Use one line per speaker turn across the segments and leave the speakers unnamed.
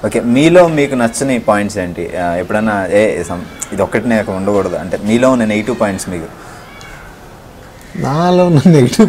Okay మీలో మీకు నచ్చని పాయింట్స్ ఏంటి ఆ, ఎప్పుడన్నా ఏ some- ఇది ఒక్కటి నాకు ఉండకూడదు అంటే మీలో ఉన్న నెగిటివ్ పాయింట్స్ మీకు
నాలో ఉన్న నెగిటివ్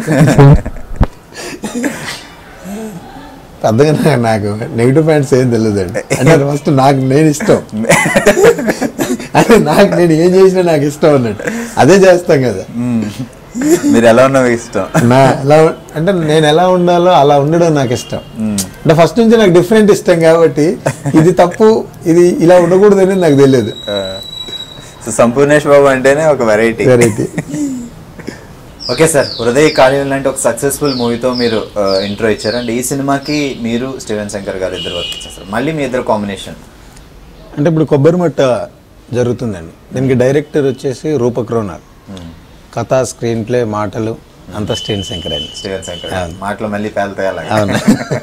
పెద్దగా నా- నాకు నెగిటివ్ పాయింట్స్ ఏం తెలియదండి అంటే ఫస్ట్ నాకు నేను ఇష్టం అంటే నాకు నేను ఏం చేసినా నాకు ఇష్టం అన్నట్టు అదే చేస్తాం కదా
మ్మ్. మీరు ఎలా ఉన్నా మీకు ఇష్టం
నా ఎలా ఉ- అంటే నేను ఎలా ఉండాలో అలా ఉండడం నాకు ఇష్టం అంటే ఫస్ట్ నుంచి నాకు డిఫరెంట్ ఇష్టం కాబట్టి ఇది తప్పు ఇది ఇలా ఉండకూడదు అనేది నాకు తెలియదు
సో సంపూర్ణేష్ బాబు అంటేనే ఒక వెరైటీ
వెరైటీ
ఓకే సార్ హృదయ కాళీయం లాంటి ఒక సక్సెస్ఫుల్ మూవీతో మీరు ఇంట్రో ఇచ్చారు అండ్ ఈ సినిమాకి మీరు స్టీవెన్ శంకర్ గారు ఇద్దరు వర్క్ చేస్తారు మళ్ళీ మీ ఇద్దరు కాంబినేషన్
అంటే ఇప్పుడు కొబ్బరి మట్ట జరుగుతుందండి దీనికి డైరెక్టర్ వచ్చేసి రూపక్ రోనార్ కథ స్క్రీన్ ప్లే మాటలు అంతా స్టీన్ శంకర్ అండి
స్టీవెన్ శంకర్ మాటలు మళ్ళీ పేలుతాయి అలాగే
అవును.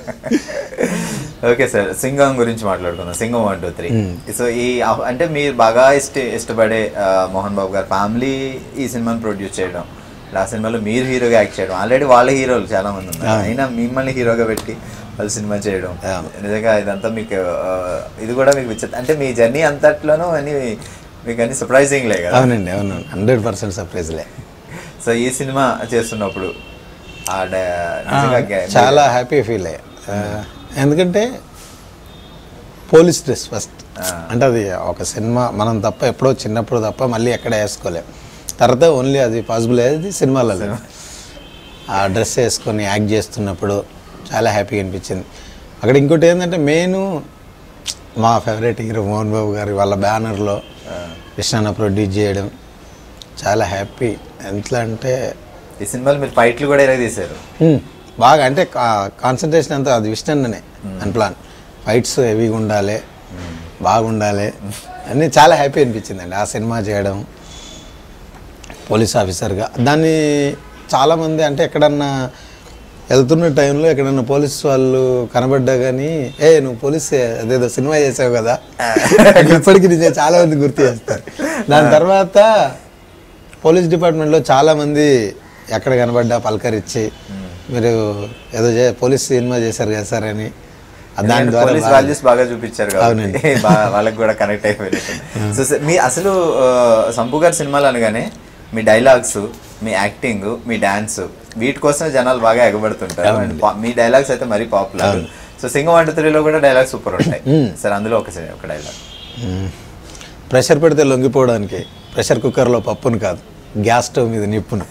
ఓకే సార్ సింగం గురించి మాట్లాడుకుందాం Singam one two three so ఈ ఆ- అంటే మీరు బాగా ఇష్ట ఇష్టపడే ఆ, మోహన్ బాబు గారు ఫ్యామిలీ ఈ సినిమాని ప్రొడ్యూస్ చేయడం ఆ సినిమాలో మీరు హీరోగా యాక్ట్ చేయడం ఆల్రెడీ వాళ్ళ హీరోలు చాలా మంది ఉన్నారు అయినా మిమ్మల్ని హీరోగా పెట్టి వాళ్ళు సినిమా చేయడం
అవును.
నిజంగా ఇదంతా మీకు ఆ, ఇది కూడా మీకు విచిత్ర అంటే మీ జర్నీ అంతట్లోనూ అన్ని మీకు అన్ని సర్ప్రైజింగ్ లే కదా
అవునండి అవును హండ్రెడ్ పర్సెంట్ సర్ప్రైజ్లే
సో ఈ సినిమా చేస్తున్నప్పుడు ఆ డ- నిజంగా గా-
చాలా హ్యాపీ ఫీల్ అయ్యా ఆ, ఎందుకంటే పోలీస్ డ్రెస్ ఫస్ట్ అంటే అది ఒక సినిమా మనం తప్ప ఎప్పుడో చిన్నప్పుడు తప్ప మళ్ళీ ఎక్కడ వేసుకోలేం తర్వాత ఓన్లీ అది పాసిబుల్ అయ్యేది సినిమాలలో ఆ డ్రెస్ వేసుకొని యాక్ట్ చేస్తున్నప్పుడు చాలా హ్యాపీగా అనిపించింది అక్కడ ఇంకోటి ఏంటంటే మెయిన్ మా ఫేవరెట్ హీరో మోహన్ బాబు గారి వాళ్ళ బ్యానర్లో కృష్ణన్న ప్రొడ్యూస్ చేయడం చాలా హ్యాపీ ఎట్లా అంటే
ఈ సినిమాలో మీరు ఫైట్లు కూడా ఇలా తీశారు
హ్మ్. బాగా అంటే కాన్సన్ట్రేషన్ అంతా అది విష్ణన్ననే అని ప్లాన్ ఫైట్స్ హెవీగా ఉండాలి బాగుండాలి అన్నీ చాలా హ్యాపీ అనిపించిందండి ఆ సినిమా చేయడం పోలీస్ ఆఫీసర్గా దాన్ని చాలామంది అంటే ఎక్కడన్నా వెళ్తున్న టైంలో ఎక్కడన్నా పోలీస్ వాళ్ళు కనబడ్డా కానీ ఏ నువ్వు పోలీస్ అదేదో సినిమా చేసావు కదా ఇప్పటికీ నిజం చాలా మంది గుర్తు చేస్తారు దాని తర్వాత పోలీస్ డిపార్ట్మెంట్లో చాలామంది ఎక్కడ కనబడ్డా పలకరించి మీరు ఏదో చే పోలీస్ సినిమా చేశారు కదా సార్ అని దాని ద్వారా
పోలీస్
బాగా-
వాల్యూస్ బాగా చూపించారు కాబట్టి బా- వాళ్ళకి కూడా కనెక్ట్ అయిపోయినట్టు సో స- మీ అసలు ఆ, సంపు గారి సినిమాలు అనగానే మీ డైలాగ్స్ మీ యాక్టింగ్ మీ డాన్స్ వీటి కోసం జనాలు బాగా ఎగబడుతుంటారు And పా- మీ డైలాగ్స్ అయితే మరీ పాపులర్ సో సింగం వన్ త్రీలో కూడా డైలాగ్స్ సూపర్ ఉంటాయి సార్ అందులో ఒక సి- ఒక డైలాగ్
మ్మ్. ప్రెషర్ పెడితే లొంగిపోవడానికి ప్రెషర్ కుక్కర్లో పప్పును కాదు గ్యాస్ స్టవ్ మీద నిప్పును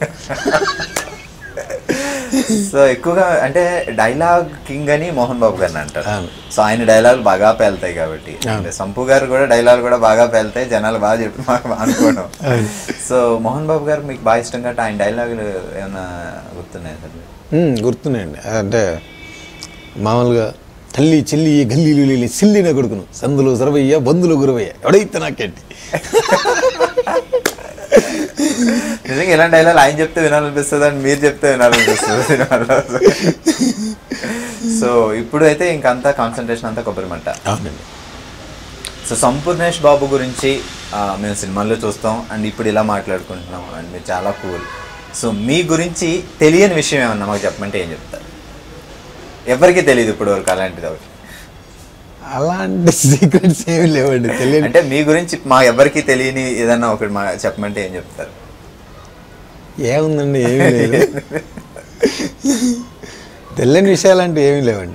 సో ఎక్కువగా అంటే డైలాగ్ కింగ్ అని మోహన్ బాబు గారిని అంటారు
అవును.
సో ఆయన డైలాగులు బాగా పేలుతాయి కాబట్టి అంటే సంపు గారు కూడా డైలాగ్ కూడా బాగా పేలుతాయి జనాలు బాగా చెప్పి మాకు అనుకోవడం సో మోహన్ బాబు గారు మీకు బాగా ఇష్టం కాబట్టి ఆయన డైలాగులు ఏమైనా గుర్తున్నాయి సార్ మీకు?
మ్మ్, గుర్తున్నాయండి అంటే మామూలుగా తల్లి చెల్లి గల్లీలు లేలి సిల్లిన కొడుకును సందులు సరవయ్య బంధులు గురవయ్య ఎవడైతే నాకేంటి
నిజంగా ఇలాంటి డైలాగ్ ఆయన చెప్తే వినాలనిపిస్తుంది అని మీరు చెప్తే వినాలనిపిస్తుంది సినిమాలో సో ఇప్పుడు అయితే ఇంకంతా కాన్సన్ట్రేషన్ అంతా కొబ్బరి మంట
అవునండి
సో సంపూర్ణేష్ బాబు గురించి ఆ, మేము సినిమాల్లో చూస్తాం అండ్ ఇప్పుడు ఇలా మాట్లాడుకుంటున్నాం అండ్ మీరు చాలా కూల్ సో మీ గురించి తెలియని విషయం ఏమన్నా మాకు చెప్పమంటే ఏం చెప్తారు ఎవరికి తెలియదు ఇప్పుడు వరకు అలాంటిది ఒకటి
అలాంటి సీక్రెట్స్ ఏమి లేవండి తెలియదు
అంటే మీ గురించి మా ఎవరికి తెలియని ఏదన్నా ఒకటి మా చెప్పమంటే ఏం చెప్తారు
ఏముందండి ఏమీ లేదు తెలియని విషయాలు అంటే ఏమీ లేవండి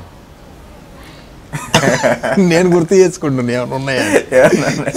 నేను గుర్తు చేసుకుంటున్నాను ఏమైనా ఉన్నాయా
ఏమన్నా?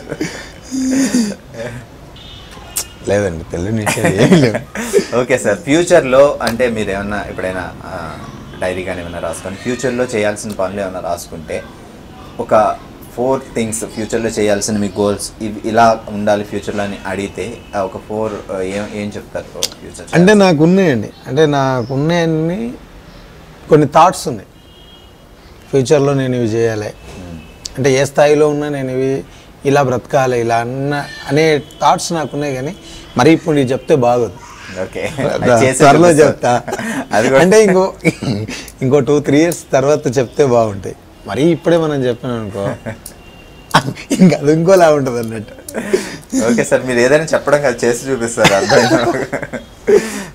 లేదండి తెలియని విషయాలు ఏమీ లేవు
ఓకే సార్ ఫ్యూచర్లో అంటే మీరు ఏమన్నా ఎప్పుడైనా డైరీ కానీ ఏమైనా రాసుకొని ఫ్యూచర్లో చేయాల్సిన పనులు ఏమైనా రాసుకుంటే ఒక ఫోర్ థింగ్స్ ఫ్యూచర్లో చేయాల్సిన మీ గోల్స్ ఇవి ఇలా ఉండాలి ఫ్యూచర్లో అని అడిగితే ఆ ఒక ఫోర్ ఏం ఏం చెప్తారు ఫ్యూచర్
అంటే నాకు ఉన్నాయండి అంటే నాకు ఉన్నాయన్ని కొన్ని థాట్స్ ఉన్నాయి ఫ్యూచర్లో నేను ఇవి చేయాలి అంటే ఏ స్థాయిలో ఉన్నా నేను ఇవి ఇలా బ్రతకాలి ఇలా అన్న అనే థాట్స్ నాకు ఉన్నాయి కానీ మరి ఇప్పుడు నీకు చెప్తే బాగోదు
ఓకే
త్వరలో చెప్తా
అది కూడా
అంటే ఇంకో ఇంకో టూ త్రీ ఇయర్స్ తర్వాత చెప్తే బాగుంటాయి మరి ఇప్పుడే మనం చెప్పాను అనుకో ఇంకా అది ఇంకోలా ఉంటుంది అన్నట్టు
ఓకే సార్ మీరు ఏదైనా చెప్పడం కాదు చేసి చూపిస్తారు అర్థం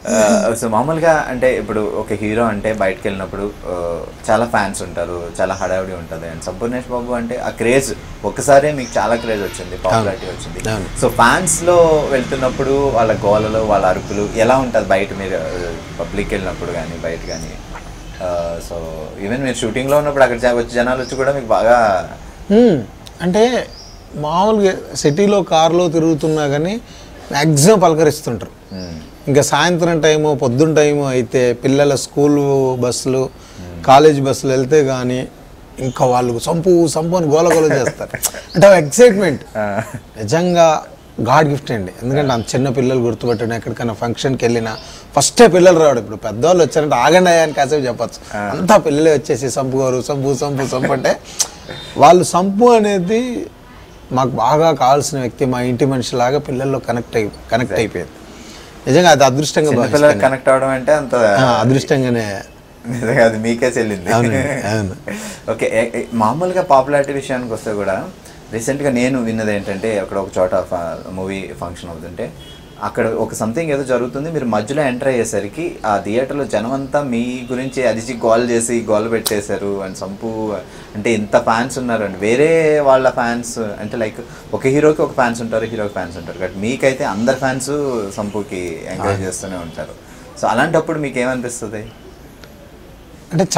సో మామూలుగా అంటే ఇప్పుడు ఒక హీరో అంటే బయటకు వెళ్ళినప్పుడు ఆ, చాలా ఫ్యాన్స్ ఉంటారు చాలా హడావిడి ఉంటుంది అండ్ సంపూర్ణేష్ బాబు అంటే ఆ క్రేజ్ ఒక్కసారే మీకు చాలా క్రేజ్ వచ్చింది పాపులారిటీ వచ్చింది
అవును.
సో ఫ్యాన్స్ లో వెళ్తున్నప్పుడు వాళ్ళ గోలలో వాళ్ళ అరుపులు ఎలా ఉంటుంది బయట మీరు పబ్లిక్ వెళ్ళినప్పుడు కానీ బయట కానీ సో ఈవెన్ మీరు షూటింగ్ లో ఉన్నప్పుడు అక్కడ జ- వచ్చి జనాలు వచ్చి కూడా మీకు బాగా
మ్మ్. అంటే మామూలుగా సిటీలో కారులో తిరుగుతున్నా కానీ మ్యాక్సిమం పలకరిస్తుంటారు
మ్మ్.
ఇంకా సాయంత్రం టైము పొద్దున్న టైము అయితే పిల్లల స్కూల్ బస్సులు కాలేజ్ బస్సులు వెళ్తే కానీ ఇంకా వాళ్ళు సంపు సంపు అని గోల గోల చేస్తారు అంటే ఎక్సైట్మెంట్
ఆ,
నిజంగా గాడ్ గిఫ్ట్ అండి ఎందుకంటే అంత చిన్న పిల్లలు గుర్తుపెట్టడం ఎక్కడికైనా ఫంక్షన్కి వెళ్ళినా ఫస్టే పిల్లలు రావడం ఇప్పుడు పెద్దవాళ్ళు వచ్చారంటే ఆగండి అయ్యా అని కాసేపు చెప్పచ్చు అంతా పిల్లలే వచ్చేసి సంపు గారు సంపు సంపు సంపు అంటే వాళ్ళు సంపు అనేది మాకు బాగా కావాల్సిన వ్యక్తి మా ఇంటి మనిషి లాగా పిల్లల్లో కనెక్ట్ అయి కనెక్ట్ అయిపోయింది నిజంగా అది అదృష్టంగా
చిన్నపిల్లలకు
భావిస్తాను.
కనెక్ట్ అవడం అంటే అంత
ఆ, అదృష్టంగానే
నిజంగా అది మీకే చెల్లింది
అవునండి, అవును.
ఓకే ఏ- ఏ- మామూలుగా పాపులారిటీ విషయానికి వస్తే కూడా రీసెంట్గా నేను విన్నది ఏంటంటే అక్కడ ఒక చోట మూవీ ఫంక్షన్ అవుతుంటే అక్కడ ఒక సంథింగ్ ఏదో జరుగుతుంది మీరు మధ్యలో ఎంటర్ అయ్యేసరికి ఆ థియేటర్లో జనం అంతా మీ గురించి అదిచి గోల్ చేసి గోల్ పెట్టేశారు అండ్ సంపు అంటే ఇంత ఫ్యాన్స్ ఉన్నారండి వేరే వాళ్ళ ఫ్యాన్స్ అంటే లైక్ ఒక హీరోకి ఒక ఫ్యాన్స్ ఉంటారు హీరోకి ఫ్యాన్స్ ఉంటారు బట్ మీకైతే అందరు ఫ్యాన్స్ సంపుకి ఎంకరేజ్ చేస్తూనే ఉంటారు సో అలాంటప్పుడు మీకు ఏమనిపిస్తుంది
అంటే